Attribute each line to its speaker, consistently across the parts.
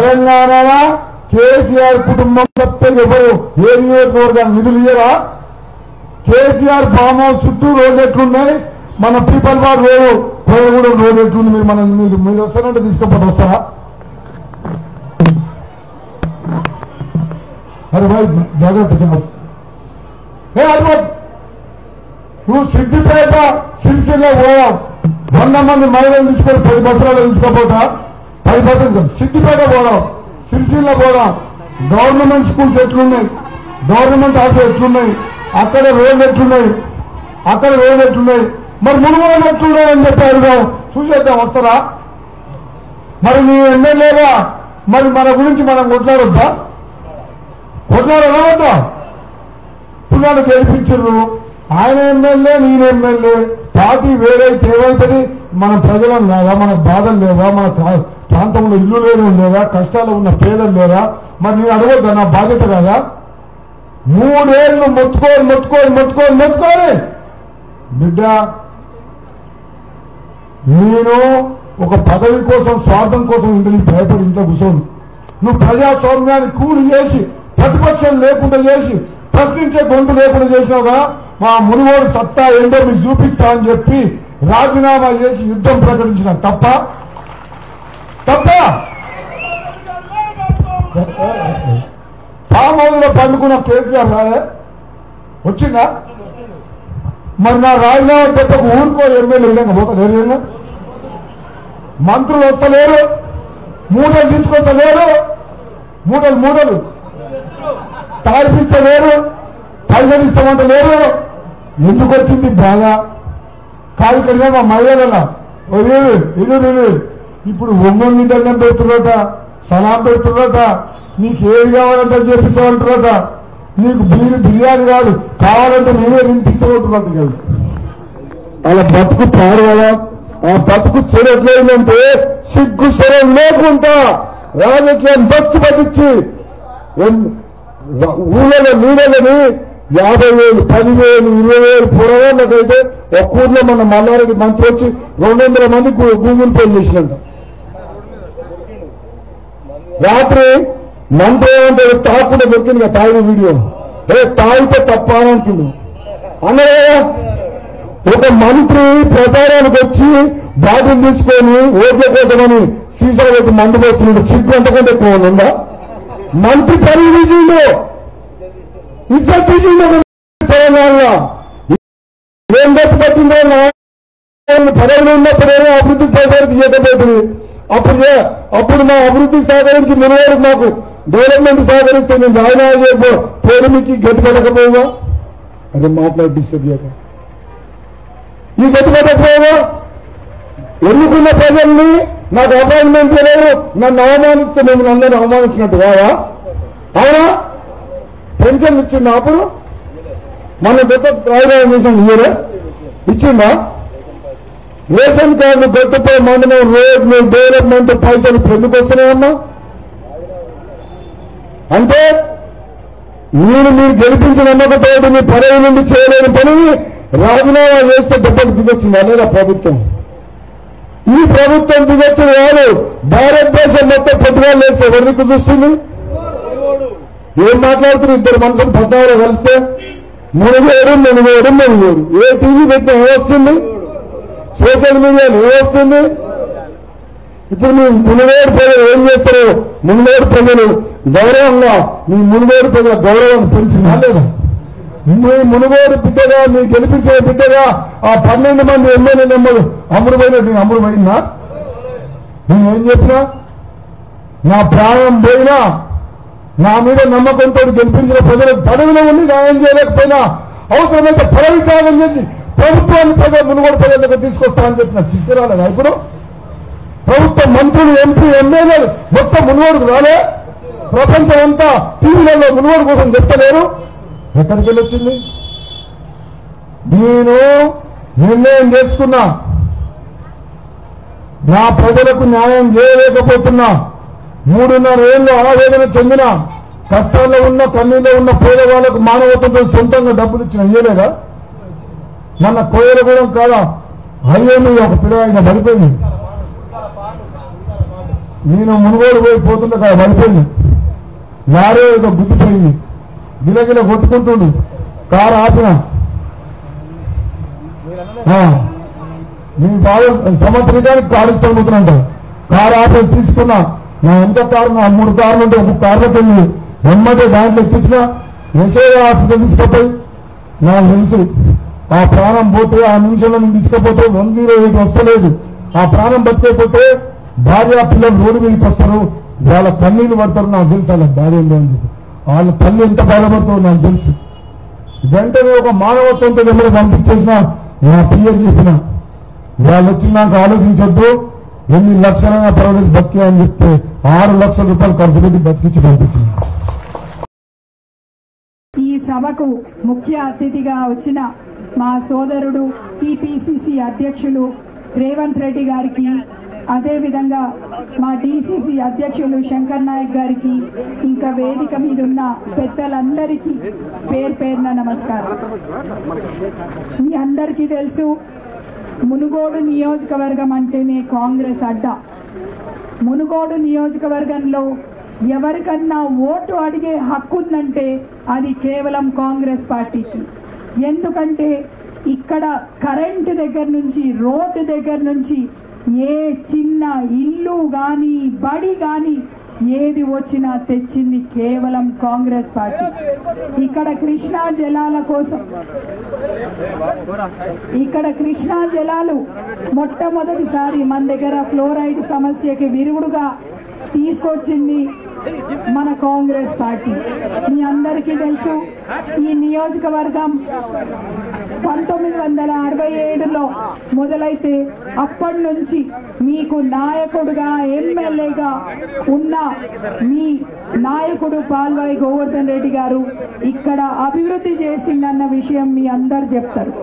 Speaker 1: తెలంగాణ కేసీఆర్ కుటుంబం తప్ప ఎవరు ఏ నియోజకవర్గానికి నిధులు ఇయ్యరా కేసీఆర్ ఫామ్ హౌస్ చుట్టూ రోడ్లు ఎట్లున్నాయి మన people war road Koyagudem road ఎట్లుంది మీరు మనం మీరు మీరు వస్తారంటే తీసుకపోతే వస్తారా అరే భాయ్ జాగ్రత్త చెప్పండి ఏ అడ్వట్ నువ్వు సిద్ధిపేట సిరిసిల్ల పోయావు వంద మంది మహిళలు తీసుకొని పది బస్సులలో తీసుకోపోతా పది బస్సులు సిద్ధిపేట పోదాం సిరిసిల్ల పోదాం గవర్నమెంట్ స్కూల్స్ ఎట్లున్నాయి గవర్నమెంట్ ఆఫీస్ ఎట్లున్నాయి అక్కడ రోడ్లు ఎట్లున్నాయి అక్కడ రోడ్లు ఎట్లున్నాయి మరి మునుగోలు ఎట్లున్నాయి అని చెప్పి అడుగుదాం చూసేద్దాం వస్తారా మరి నీ ఎమ్మెల్యేగా మరి మన గురించి మనం కొట్లాడొద్దా కొట్లాడదా వద్దా పిల్లలు గెలిపించరు ఆయన ఎమ్మెల్యే నేను ఎమ్మెల్యే పార్టీ వేరైతే ఏమవుతుంది మన ప్రజలం లేదా మన బాధలు లేదా మన ప్రా- ప్రాంతంలో ఇల్లు లేని లేదా కష్టాలు ఉన్న పేదలు లేరా మరి నేను అడగొద్దా నా బాధ్యత కదా మూడేళ్లు మొత్తుకోని మొత్తుకోని మొత్తుకోని మొత్తుకోని బిడ్డ నేను ఒక పదవి కోసం స్వార్థం కోసం ఇంటిని భయపడి ఇంట్లో కూర్చోను నువ్వు ప్రజాస్వామ్యాన్ని కూలి చేసి ప్రతిపక్షం లేకుండా చేసి ప్రశ్నించే గొంతు లేకుండా చేసినావుగా మా మునుగోడు సత్తా ఏంటో మీకు చూపిస్తా అని చెప్పి రాజీనామా చేసి యుద్ధం ప్రకటించిన తప్ప తప్ప పామోదులో పండుకున్న కేసీఆర్ రాలే వచ్చిందా మరి నా రాజీనామా పెట్టకు ఊరుకో ఎమ్మెల్యే విధంగా పోతలేరు ఏమో? మంత్రులు వస్తలేరు మూటలు తీసుకొస్తలేరు మూటలు మూటలు తాడిపిస్తలేరు పైసలు ఇస్తామంటే లేరు ఎందుకు వచ్చింది బాధ కాదు కడిగా మా మహిళల ఇల్లు ఇల్లు ఇప్పుడు ఒంగోని దండం పెడుతున్నట సలాం పెడుతున్నట నీకు ఏది కావాలంటే అది చేపిస్తామంటున్నట నీకు బీరు బిర్యానీ కాదు కావాలంటే మేమే వినిపిస్తామంటున్నట్టు కాదు అలా బతుకు పాడు కదా ఆ బతుకు చెరట్లేదంటే సిగ్గు శరం లేకుండా రాజకీయం బస్సు పట్టించి ఎన్- ఊళ్ళలో నీళ్ళని యాభై వేలు పదివేలు ఇరవై వేలు పురవాళ్ళకైతే ఒక ఊర్లో మన మల్లారెడ్డి మంత్రి వచ్చి రెండు వందల మంది గు- గూగుల్ పే చేసినంట రాత్రి మంత్రి ఏమంటాడు తాకుండా దొరికింది కదా తాగిన వీడియో ఏ తాగితే తప్ప అని అంటుండు అన్నయ్య ఒక మంత్రి ప్రచారానికి వచ్చి బాటిల్ తీసుకొని ఓట్ల కోసమని సీసా పెట్టి మందు పోతున్నాడు సిగ్గు అంతకంటే ఎక్కువ ఉందా మంత్రి పని తీసిండు ఇజ్జత్ తీసిండు తెలంగాణలో ఏం గట్టి పట్టిందో నా పదవిలో ఉన్నప్పుడేమో అభివృద్ధి సహకరించి చేయకపోతుంది అప్పుడు చే- అప్పుడు మా అభివృద్ధి సహకరించి మునివారు మాకు డెవలప్మెంట్ సహకరిస్తే నేను రాజీనామా చేయబో పోరుమికి గట్టి పడకపోవా అదే మాట్లాడి డిస్టర్బ్ చేయక ఈ గట్టి పడకపోవా ఎన్నుకున్న ప్రజల్ని నాకు అపాయింట్మెంట్ చేయలేదు నన్ను అవమానిస్తే మేము అందరిని అవమానించినట్టు కాదా అవునా పెన్షన్ ఇచ్చిందా అప్పుడు మన గత రాజధాని చేసిన ఇయ్యరే ఇచ్చిందా రేషన్ కార్డు గొప్పపై మండలం రోడ్లు డెవలప్మెంట్ పైసలు ఇప్పుడు ఎందుకు వస్తున్నాయమ్మా అంటే నేను మీరు గెలిపించిన నమ్మకంతో మీ పదవి నుండి చేయలేని పనిని రాజీనామా చేస్తే దెబ్బకు దిగొచ్చిందా లేదా ప్రభుత్వం ఈ ప్రభుత్వం దిగొచ్చిన కాదు భారతదేశం మొత్తం పొద్దుగాలు వేస్తే ఎవరికి చూస్తుంది ఏం మాట్లాడుతున్నారు ఇద్దరు మనుషులు పద్నాలుగు కలిస్తే మునిగేడు మునిగేడు మునిగేడు ఏ టీవీ పెట్టినా ఏమొస్తుంది సోషల్ మీడియాలో ఏమొస్తుంది ఇప్పుడు మీ మునిగేడు ప్రజలు ఏం చేస్తారు మునిగేడు ప్రజలు గౌరవంగా మీ మునిగేడు ప్రజల గౌరవాన్ని పెంచినా లేదా మీ మునుగోడు బిడ్డగా మీ గెలిపించే బిడ్డగా ఆ పన్నెండు మంది ఎమ్మెల్యే నెమ్మలు అమ్ముడు పోయినట్టు నేను అమ్ముడు పోయిందా నేను ఏం చెప్పినా నా ప్రాణం పోయినా నా మీద నమ్మకంతో గెలిపించిన ప్రజలకు పదవిలో ఉండి న్యాయం చేయలేకపోయినా అవసరమైతే పదవి త్యాగం చేసి ప్రభుత్వాన్ని ప్రజల మునుగోడు ప్రజల దగ్గర తీసుకొస్తామని చెప్పిన తీసుకురాలేదా ఇప్పుడు ప్రభుత్వ మంత్రులు ఎంపీ ఎమ్మెల్యేలు మొత్తం మునుగోడుకు రాలే ప్రపంచం అంతా టీవీలలో మునుగోడు కోసం చెప్తలేరు ఎక్కడికి వెళ్ళి వచ్చింది నేను నిర్ణయం చేసుకున్నా నా ప్రజలకు న్యాయం చేయలేకపోతున్నా మూడున్నర ఏళ్ళు ఆవేదన చెందిన కష్టాల్లో ఉన్న కన్నీలో ఉన్న పేదవాళ్లకు మానవతతో సొంతంగా డబ్బులు ఇచ్చిన ఇయ్యలేదా మన కోయలగూడెం కాదా హైవే మీద ఒక పిల్ల ఆయన పడిపోయింది నేను మునుగోడు పోయి పోతుంటే అక్కడ పడిపోయింది లారీ ఏదో గుద్దిపోయింది గిలగిల కొట్టుకుంటుండు కారు ఆపిన ఆ, మీ బాగా సంవత్సరానికి కారు ఇస్తానుకుంటున్నాంట కారు ఆపి తీసుకున్నా నా ఎంత కారు నా మూడు కార్లు ఉంటే ఒక కార్లోకి వెళ్ళి వెమ్మటే దాంట్లో ఎక్కించిన ఎస్ఐ హాస్పిటల్ తీసుకుపోయి నాకు తెలుసు ఆ ప్రాణం పోతే ఆ నిమిషంలో నేను తీసుకపోతే వన్ జీరో ఎయిట్ వస్తలేదు ఆ ప్రాణం బతికైపోతే భార్య పిల్లలు రోడ్డు మీదకి వస్తారు వాళ్ళ కన్నీళ్ళు పడతారు నాకు తెలుసు వాళ్ళ భార్య ఏందో అని చెప్పి వాళ్ళ తల్లి ఎంత బాధపడుతుందో నాకు తెలుసు వెంటనే ఒక మానవత్వంతో ఎవరు పంపించేసిన నా పిఎం చెప్పిన వాళ్ళు వచ్చి నాకు ఆలోచించొద్దు ఎన్ని లక్షలైనా పర్వాలేదు బతికి అని చెప్తే ఆరు లక్షల రూపాయలు ఖర్చు పెట్టి బతికించి పంపించింది
Speaker 2: ఈ సభకు ముఖ్య అతిథిగా వచ్చిన మా సోదరుడు టిపిసిసి అధ్యక్షులు రేవంత్ రెడ్డి గారికి అదేవిధంగా మా డిసిసి అధ్యక్షులు శంకర్ నాయక్ గారికి ఇంకా వేదిక మీద ఉన్న పెద్దలందరికీ పేరు పేరున నమస్కారం మీ అందరికీ తెలుసు మునుగోడు నియోజకవర్గం అంటేనే కాంగ్రెస్ అడ్డా మునుగోడు నియోజకవర్గంలో ఎవరికన్నా ఓటు అడిగే హక్కు ఉందంటే అది కేవలం కాంగ్రెస్ పార్టీకి ఎందుకంటే ఇక్కడ కరెంటు దగ్గర నుంచి రోడ్డు దగ్గర నుంచి ఏ చిన్న ఇల్లు కానీ బడి కానీ ఏది వచ్చినా తెచ్చింది కేవలం కాంగ్రెస్ పార్టీ ఇక్కడ కృష్ణా జలాల కోసం ఇక్కడ కృష్ణా జలాలు మొట్టమొదటిసారి మన దగ్గర ఫ్లోరైడ్ సమస్యకి విరుగుడుగా తీసుకొచ్చింది మన కాంగ్రెస్ పార్టీ మీ అందరికీ తెలుసు ఈ నియోజకవర్గం పంతొమ్మిది వందల అరవై ఏడులో మొదలైతే అప్పటి నుంచి మీకు నాయకుడుగా ఎమ్మెల్యేగా ఉన్న మీ నాయకుడు పాల్వాయి గోవర్ధన్ రెడ్డి గారు ఇక్కడ అభివృద్ధి చేసిండన్న విషయం మీ అందరు చెప్తారు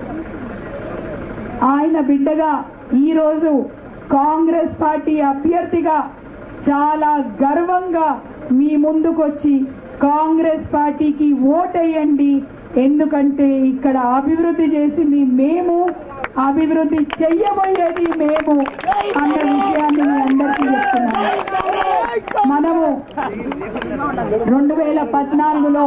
Speaker 2: ఆయన బిడ్డగా ఈరోజు కాంగ్రెస్ పార్టీ అభ్యర్థిగా చాలా గర్వంగా మీ ముందుకొచ్చి కాంగ్రెస్ పార్టీకి ఓటేయండి ఎందుకంటే ఇక్కడ అభివృద్ధి చేసింది మేము అభివృద్ధి చెయ్యబోయేది మేము అన్న విషయాన్ని మీ అందరికీ చెప్తున్నాను మనము రెండు వేల పద్నాలుగులో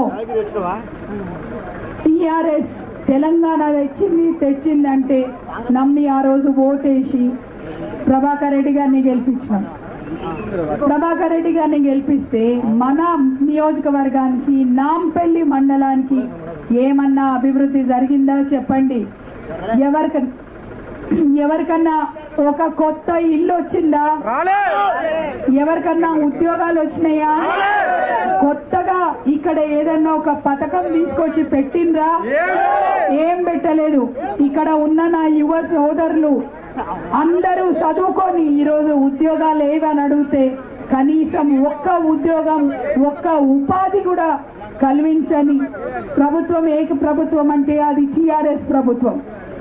Speaker 2: టిఆర్ఎస్ తెలంగాణ తెచ్చింది తెచ్చిందంటే నమ్మి ఆ రోజు ఓటేసి ప్రభాకర్ రెడ్డి గారిని గెలిపించినాం ప్రభాకర్ రెడ్డి గారిని గెలిపిస్తే మన నియోజకవర్గానికి నాంపల్లి మండలానికి ఏమన్నా అభివృద్ధి జరిగిందా చెప్పండి ఎవరిక ఎవరికన్నా ఒక కొత్త ఇల్లు వచ్చిందా ఎవరికన్నా ఉద్యోగాలు వచ్చినాయా కొత్తగా ఇక్కడ ఏదన్నా ఒక పథకం తీసుకొచ్చి పెట్టిండ్రా ఏం పెట్టలేదు ఇక్కడ ఉన్న నా యువ సోదరులు అందరూ చదువుకొని ఈరోజు ఉద్యోగాలు ఏవని అడిగితే కనీసం ఒక్క ఉద్యోగం ఒక్క ఉపాధి కూడా కల్పించని ప్రభుత్వం ఏక ప్రభుత్వం అంటే అది టిఆర్ఎస్ ప్రభుత్వం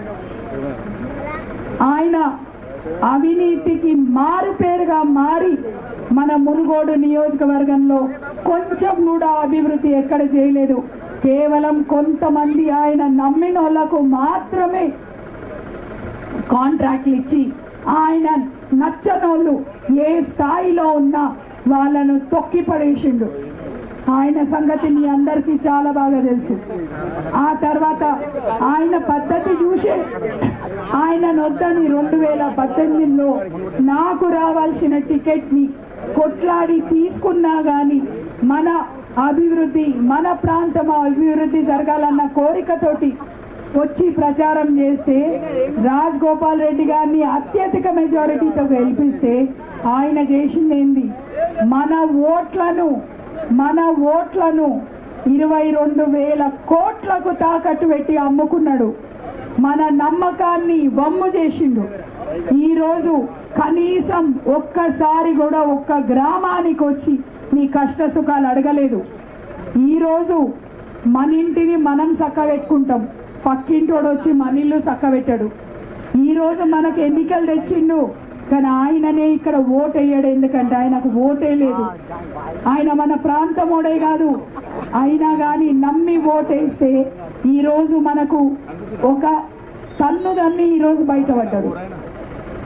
Speaker 2: ఆయన అవినీతికి మారు పేరుగా మారి మన మునుగోడు నియోజకవర్గంలో కొంచెం కూడా అభివృద్ధి ఎక్కడ చేయలేదు కేవలం కొంతమంది ఆయన నమ్మిన వాళ్ళకు మాత్రమే కాంట్రాక్ట్లు ఇచ్చి ఆయన నచ్చనోళ్ళు ఏ స్థాయిలో ఉన్నా వాళ్ళను తొక్కి పడేసిండు ఆయన సంగతి మీ అందరికీ చాలా బాగా తెలుసు ఆ తర్వాత ఆయన పద్ధతి చూసే ఆయన నొద్దని రెండు వేల పద్దెనిమిదిలో నాకు రావాల్సిన టికెట్ ని కొట్లాడి తీసుకున్నా గాని మన అభివృద్ధి మన ప్రాంతం అభివృద్ధి జరగాలన్న కోరికతోటి వచ్చి ప్రచారం చేస్తే రాజ్ గోపాల్ రెడ్డి గారిని అత్యధిక మెజారిటీతో గెలిపిస్తే ఆయన చేసింది ఏంది మన ఓట్లను మన ఓట్లను ఇరవై రెండు వేల కోట్లకు తాకట్టు పెట్టి అమ్ముకున్నాడు మన నమ్మకాన్ని వమ్ము చేసిండు ఈ రోజు కనీసం ఒక్కసారి కూడా ఒక్క గ్రామానికి వచ్చి మీ కష్ట సుఖాలు అడగలేదు ఈ రోజు మన ఇంటిని మనం చక్క పెట్టుకుంటాం పక్కింటోడు వచ్చి మన ఇల్లు చక్క పెట్టాడు ఈ రోజు మనకు ఎన్నికలు తెచ్చిండు కానీ ఆయననే ఇక్కడ ఓటు వేయడు ఎందుకంటే ఆయనకు ఓటే లేదు ఆయన మన ప్రాంతమోడే కాదు అయినా కానీ నమ్మి ఓటేస్తే ఈ రోజు మనకు ఒక తన్ను దమ్మి ఈ రోజు బయటపడ్డాడు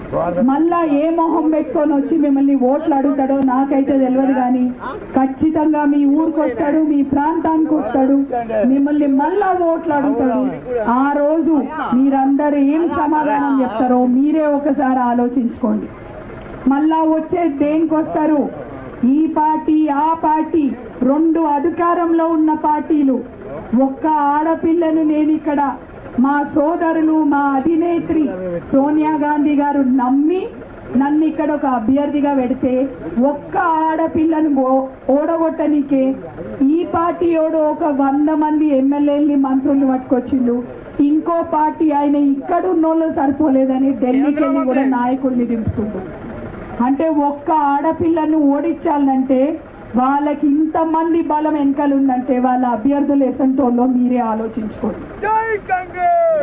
Speaker 2: మళ్ళా ఏ మొహం పెట్టుకొని వచ్చి మిమ్మల్ని ఓట్లు అడుగుతాడో నాకైతే తెలియదు కానీ ఖచ్చితంగా మీ ఊరికి వస్తాడు మీ ప్రాంతానికి వస్తాడు మిమ్మల్ని మళ్ళా ఓట్లు అడుగుతాడు ఆ రోజు మీరందరూ ఏం సమాధానం చెప్తారో మీరే ఒకసారి ఆలోచించుకోండి మళ్ళా వచ్చే దేనికి వస్తారు ఈ పార్టీ ఆ పార్టీ రెండు అధికారంలో ఉన్న పార్టీలు ఒక్క ఆడపిల్లను నేను ఇక్కడ మా సోదరులు మా అధినేత్రి సోనియా గాంధీ గారు నమ్మి నన్ను ఇక్కడ ఒక అభ్యర్థిగా పెడితే ఒక్క ఆడపిల్లను ఓ- ఓడగొట్టనికే ఈ పార్టీ ఓడు ఒక వంద మంది ఎమ్మెల్యేలని మంత్రుల్ని పట్టుకొచ్చిండు ఇంకో పార్టీ ఆయన ఇక్కడ ఉన్నోళ్ళు సరిపోలేదని ఢిల్లీకి వెళ్ళి కూడా నాయకుల్ని దింపుతుండు అంటే ఒక్క ఆడపిల్లను ఓడించాలంటే వాళ్ళకి ఇంతమంది బలం వెనకాల ఉందంటే వాళ్ళ అభ్యర్థులు ఎసంటోళ్ళో మీరే ఆలోచించుకోండి
Speaker 3: జై కాంగ్రెస్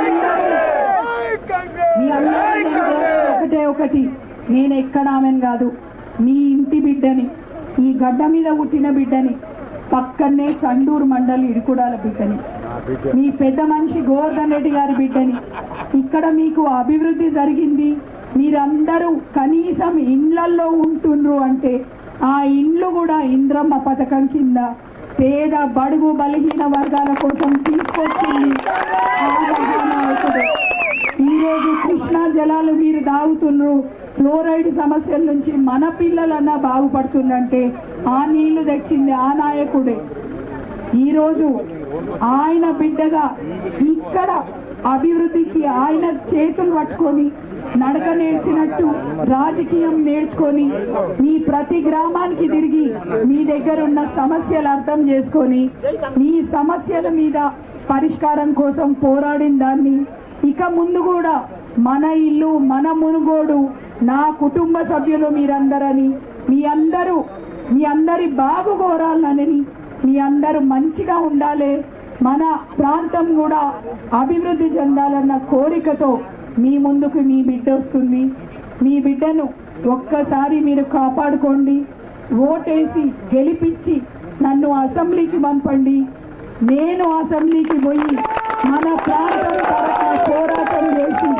Speaker 3: జై కాంగ్రెస్
Speaker 2: మీ అందరికీ నేను కోరేది ఒకటే ఒకటి నేను ఎక్కడ ఆమెను కాదు మీ ఇంటి బిడ్డని ఈ గడ్డ మీద పుట్టిన బిడ్డని పక్కనే చండూరు మండలి ఇడుకుడాల బిడ్డని మీ పెద్ద మనిషి గోవర్ధన్ రెడ్డి గారి బిడ్డని ఇక్కడ మీకు అభివృద్ధి జరిగింది మీరందరూ కనీసం ఇండ్లల్లో ఉంటుండ్రు అంటే ఆ ఇండ్లు కూడా ఇంద్రమ్మ పథకం కింద పేద బడుగు బలహీన వర్గాల కోసం తీసుకొచ్చింది ఆ మహానాయకుడు ఈ రోజు కృష్ణా జలాలు మీరు తాగుతున్నారు ఫ్లోరైడ్ సమస్యల నుంచి మన పిల్లలన్నా బాగుపడుతుందంటే ఆ నీళ్లు తెచ్చింది ఆ నాయకుడే ఈరోజు ఆయన బిడ్డగా ఇక్కడ అభివృద్ధికి ఆయన చేతులు పట్టుకొని నడక నేర్చినట్టు రాజకీయం నేర్చుకొని మీ ప్రతి గ్రామానికి తిరిగి మీ దగ్గర ఉన్న సమస్యలు అర్థం చేసుకొని మీ సమస్యల మీద పరిష్కారం కోసం పోరాడిన దాన్ని ఇక ముందు కూడా మన ఇల్లు మన మునుగోడు నా కుటుంబ సభ్యులు మీరందరని మీ అందరూ మీ అందరి బాగు కోరాలని మీ అందరూ మంచిగా ఉండాలి మన ప్రాంతం కూడా అభివృద్ధి చెందాలన్న కోరికతో మీ ముందుకు మీ బిడ్డ వస్తుంది మీ బిడ్డను ఒక్కసారి మీరు కాపాడుకోండి ఓటేసి గెలిపించి నన్ను అసెంబ్లీకి పంపండి నేను అసెంబ్లీకి పోయి మన ప్రాంతం తరఫున పోరాటం చేసి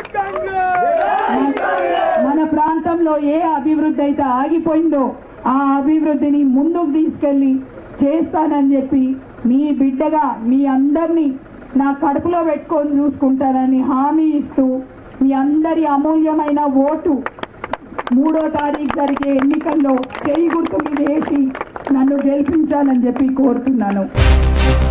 Speaker 2: మన ప్రాంతంలో ఏ అభివృద్ధి అయితే ఆగిపోయిందో ఆ అభివృద్ధిని ముందుకు తీసుకెళ్ళి చేస్తానని చెప్పి మీ బిడ్డగా మీ అందరినీ నా కడుపులో పెట్టుకొని చూసుకుంటానని హామీ ఇస్తూ మీ అందరి అమూల్యమైన ఓటు మూడో తారీఖు జరిగే ఎన్నికల్లో చేయి గుర్తు మీద వేసి నన్ను గెలిపించాలని చెప్పి కోరుతున్నాను